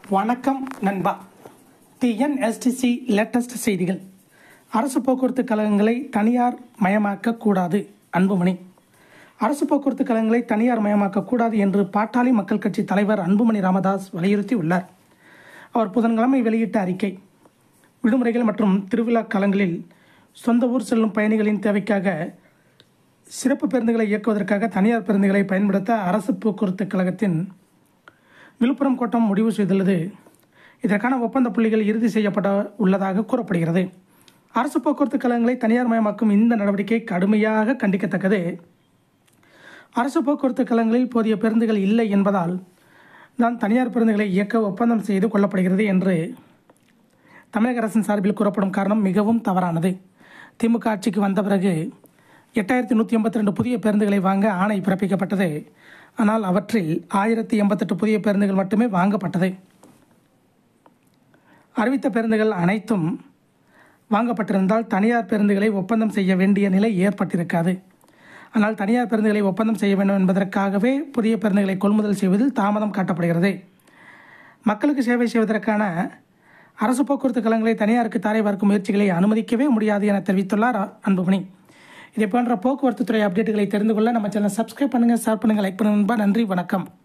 வணக்கம் நண்பா TNSTC latest செய்திகள் அரசு போக்குவரத்து கழகங்களை தனியார் மயமாக்க கூடாது அன்புமணி அரசு போக்குவரத்து கழகங்களை தனியார் மயமாக்க கூடாது என்று பாட்டாளி மக்கள் கட்சி தலைவர் அன்புமணி ராமதாஸ் வலியுறுத்தியுள்ளார் அவர் புதன்கிழமை வெளியிட்ட அறிக்கை விடுமுறைகள் மற்றும் திருவிழா காலங்களில் சொந்த ஊர் செல்லும் பயணிகளின் தேவைக்காக சிறப்பு பேருந்துகளை இயக்குவதற்காக தனியார் பேருந்துகளை பயன்படுத்த அரசு போக்குவரத்து கழகத்தின் விழுப்புரம் கோட்டம் முடிவு செய்துள்ளது இதற்கான ஒப்பந்த புள்ளிகள் இறுதி செய்யப்பட உள்ளதாக கூறப்படுகிறது அரசு போக்குவரத்து கழகங்களை தனியார் மயமாக்கும் இந்த நடவடிக்கை கடுமையாக கண்டிக்கத்தக்கது அரசு போக்குவரத்து கழகங்களில் போதிய பேருந்துகள் இல்லை என்பதால் தான் தனியார் பேருந்துகளை இயக்க ஒப்பந்தம் செய்து கொள்ளப்படுகிறது என்று தமிழக அரசின் சார்பில் கூறப்படும் காரணம் மிகவும் தவறானது திமுக ஆட்சிக்கு வந்த பிறகு எட்டாயிரத்தி நூற்றி எண்பத்தி ரெண்டு புதிய பேருந்துகளை வாங்க ஆணை பிறப்பிக்கப்பட்டது ஆனால் அவற்றில் ஆயிரத்தி எண்பத்தெட்டு புதிய பேருந்துகள் மட்டுமே வாங்கப்பட்டது அறிவித்த பேருந்துகள் அனைத்தும் வாங்கப்பட்டிருந்தால் தனியார் பேருந்துகளை ஒப்பந்தம் செய்ய வேண்டிய நிலை ஏற்பட்டிருக்காது ஆனால் தனியார் பேருந்துகளை ஒப்பந்தம் செய்ய வேண்டும் என்பதற்காகவே புதிய பேருந்துகளை கொள்முதல் செய்வதில் தாமதம் காட்டப்படுகிறது மக்களுக்கு சேவை செய்வதற்கான அரசு போக்குவரத்து கழகங்களை தனியாருக்கு தாரை பார்க்கும் முயற்சிகளை அனுமதிக்கவே முடியாது என தெரிவித்துள்ளார் அன்புமணி இதே போன்ற போக்குவரத்து துறை அப்டேட்டுகளை தெரிந்து கொள்ள நம்ம சேனல் சப்ஸ்கிரைப் பண்ணுங்கள் ஷேர் பண்ணுங்கள் லைக் பண்ணுங்க நண்பா. நன்றி வணக்கம்